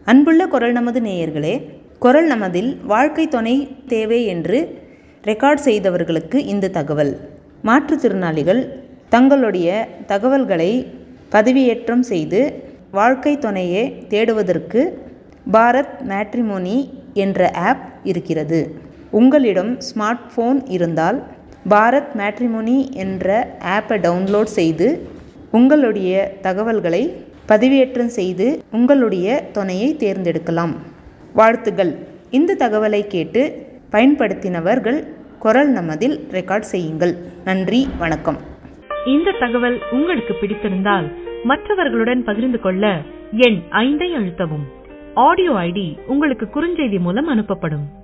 அன்புள்ள குரல் நமது நேயர்களே குரல் நமதில் வாழ்க்கை துணை தேவை என்று ரெக்கார்ட் செய்தவர்களுக்கு இந்த தகவல் மாற்றுத்திறனாளிகள் தங்களுடைய தகவல்களை பதிவியேற்றம் செய்து வாழ்க்கை துணையை தேடுவதற்கு பாரத் மேட்ரிமோனி என்ற ஆப் இருக்கிறது உங்களிடம் ஸ்மார்ட் ஃபோன் இருந்தால் பாரத் மேட்ரிமோனி என்ற ஆப்பை டவுன்லோட் செய்து உங்களுடைய தகவல்களை பதிவேற்றம் செய்து உங்களுடைய துணையை தேர்ந்தெடுக்கலாம் வாழ்த்துகள் இந்த தகவலை கேட்டு பயன்படுத்தினவர்கள் குரல் நமதில் ரெக்கார்ட் செய்யுங்கள் நன்றி வணக்கம் இந்த தகவல் உங்களுக்கு பிடித்திருந்தால் மற்றவர்களுடன் பகிர்ந்து கொள்ள எண் ஐந்தை அழுத்தவும் ஆடியோ ஐடி உங்களுக்கு குறுஞ்செய்தி மூலம் அனுப்பப்படும்